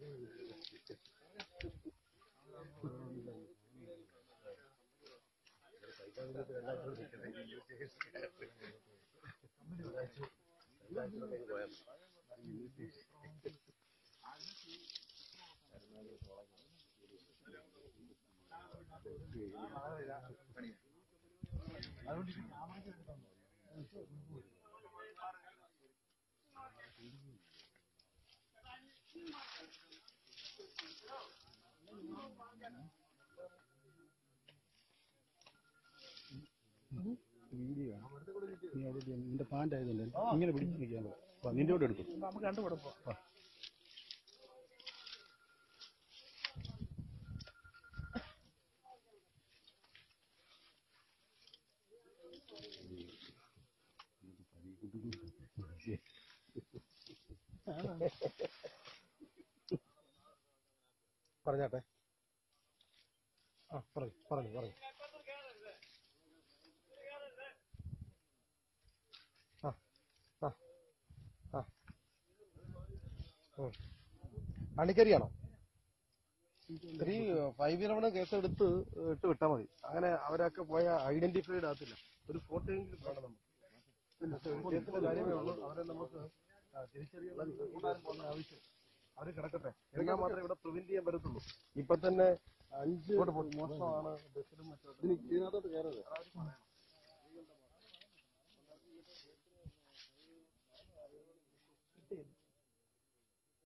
Video നീ അവിടെ നിന്റെ പാൻ്റ് ആയതുകൊണ്ട് ഇങ്ങനെ പിടിച്ച് നിൽക്കാൻ പറ്റും നിന്റെ കൂടെ എടുക്കും നമുക്ക് കണ്ടുപിടുമ്പോ പറഞ്ഞാട്ടെ ആ പറഞ്ഞു പറഞ്ഞു പറഞ്ഞു ആ ആ ആ ഉം. അണിക്കരിയാണോ ഈ ഫൈവ് ഇലവണ് കേസ് എടുത്ത് ഇട്ട് വിട്ടാൽ മതി അങ്ങനെ അവരൊക്കെ പോയ ഐഡന്റിഫൈഡ് ആകത്തില്ല ഒരു ഫോട്ടോയെങ്കിലും വേണം നമുക്ക് കേസിന്റെ കാര്യമേ ഉള്ളൂ അവരെ നമുക്ക് ആ, തിരിച്ചറിയാൻ കൂടാൻ പോകുന്ന ആവശ്യം അവര് കിടക്കട്ടെ എന്നാൽ മാത്രമേ ഇവിടെ പ്രിവെന്റ് ചെയ്യാൻ പറ്റത്തുള്ളൂ ഇപ്പൊ തന്നെ അഞ്ച് മോഷണമാണ് ബസ്സിലും മറ്റും ഇതിനകത്തോട്ട് കയറരുത്